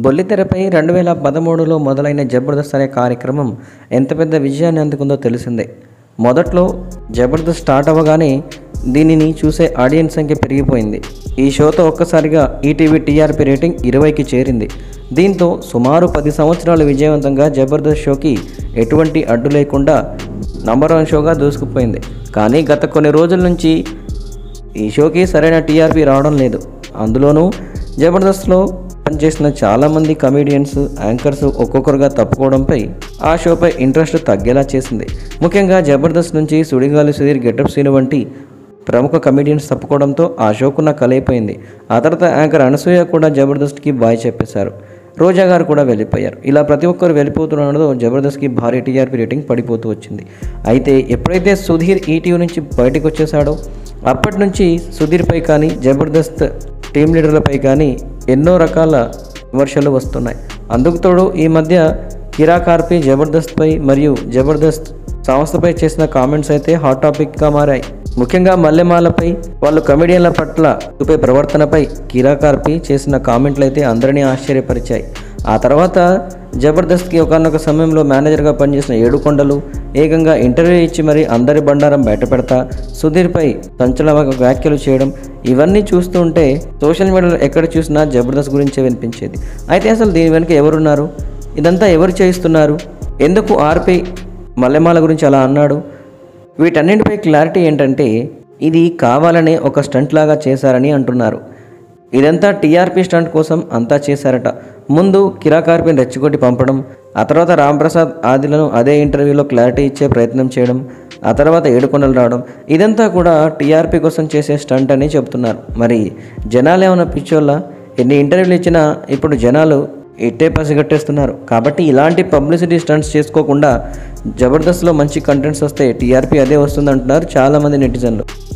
బొల్లితెరపై రెండు వేల పదమూడులో మొదలైన జబర్దస్త్ అనే కార్యక్రమం ఎంత పెద్ద విజయాన్ని అందుకుందో తెలిసిందే మొదట్లో జబర్దస్త్ స్టార్ట్ అవ్వగానే దీనిని చూసే ఆడియన్స్ సంఖ్య పెరిగిపోయింది ఈ షోతో ఒక్కసారిగా ఈటీవీ టీఆర్పీ రేటింగ్ ఇరవైకి చేరింది దీంతో సుమారు పది సంవత్సరాలు విజయవంతంగా జబర్దస్త్ షోకి ఎటువంటి అడ్డు లేకుండా నంబర్ వన్ షోగా దూసుకుపోయింది కానీ గత కొన్ని రోజుల నుంచి ఈ షోకి సరైన టీఆర్పీ రావడం లేదు అందులోనూ జబర్దస్త్లో పనిచేసిన చాలామంది కమీడియన్స్ యాంకర్స్ ఒక్కొక్కరుగా తప్పుకోవడంపై ఆ షోపై ఇంట్రెస్ట్ తగ్గేలా చేసింది ముఖ్యంగా జబర్దస్త్ నుంచి సుడిగాలి సుధీర్ గెటప్ సీను వంటి ప్రముఖ కమీడియన్స్ తప్పుకోవడంతో ఆ షోకున్న కలైపోయింది ఆ తర్వాత యాంకర్ అనసూయ కూడా జబర్దస్త్కి బాయ్ చెప్పేశారు రోజా గారు కూడా వెళ్ళిపోయారు ఇలా ప్రతి ఒక్కరు వెళ్ళిపోతుండడంతో జబర్దస్త్కి భారీ టీఆర్పీ రేటింగ్ పడిపోతూ వచ్చింది అయితే ఎప్పుడైతే సుధీర్ ఈటీవీ నుంచి బయటకు వచ్చేసాడో అప్పటి నుంచి సుధీర్పై కానీ జబర్దస్త్ టీం లీడర్లపై కానీ ఎన్నో రకాల విమర్శలు వస్తున్నాయి అందుకు తోడు ఈ మధ్య కిరా కార్పి జబర్దస్త్పై మరియు జబర్దస్త్ సంస్థపై చేసిన కామెంట్స్ అయితే హాట్ టాపిక్గా మారాయి ముఖ్యంగా మల్లెమాలపై వాళ్ళు కమెడియన్ల పట్ల చూపే ప్రవర్తనపై కిరా కార్పి చేసిన కామెంట్లు అయితే అందరినీ ఆశ్చర్యపరిచాయి ఆ తర్వాత జబర్దస్త్కి ఒకనొక సమయంలో మేనేజర్గా పనిచేసిన ఏడుకొండలు ఏకంగా ఇంటర్వ్యూ ఇచ్చి మరి అందరి బండారం బయటపెడతా సుధీర్పై సంచలన వ్యాఖ్యలు చేయడం ఇవన్నీ చూస్తుంటే సోషల్ మీడియాలో ఎక్కడ చూసినా జబర్దస్త్ గురించే వినిపించేది అయితే అసలు దీని వెనుక ఎవరున్నారు ఇదంతా ఎవరు చేయిస్తున్నారు ఎందుకు ఆర్పి మల్లెమాల గురించి అలా అన్నాడు వీటన్నింటిపై క్లారిటీ ఏంటంటే ఇది కావాలనే ఒక స్టంట్ లాగా చేశారని అంటున్నారు ఇదంతా టీఆర్పీ స్టంట్ కోసం అంతా చేశారట ముందు కిరాకార్పిని రెచ్చగొట్టి పంపడం ఆ తర్వాత రాంప్రసాద్ ఆదిలను అదే ఇంటర్వ్యూలో క్లారిటీ ఇచ్చే ప్రయత్నం చేయడం ఆ తర్వాత ఏడుకొండలు రావడం ఇదంతా కూడా టీఆర్పీ కోసం చేసే స్టంట్ అని చెప్తున్నారు మరి జనాలు ఏమైనా పిచ్చోళ్ళ ఎన్ని ఇంటర్వ్యూలు ఇచ్చినా ఇప్పుడు జనాలు ఇట్టే పసిగట్టేస్తున్నారు కాబట్టి ఇలాంటి పబ్లిసిటీ స్టంట్స్ చేసుకోకుండా జబర్దస్త్లో మంచి కంటెంట్స్ వస్తే టీఆర్పీ అదే వస్తుంది అంటున్నారు చాలామంది నెటిజన్లు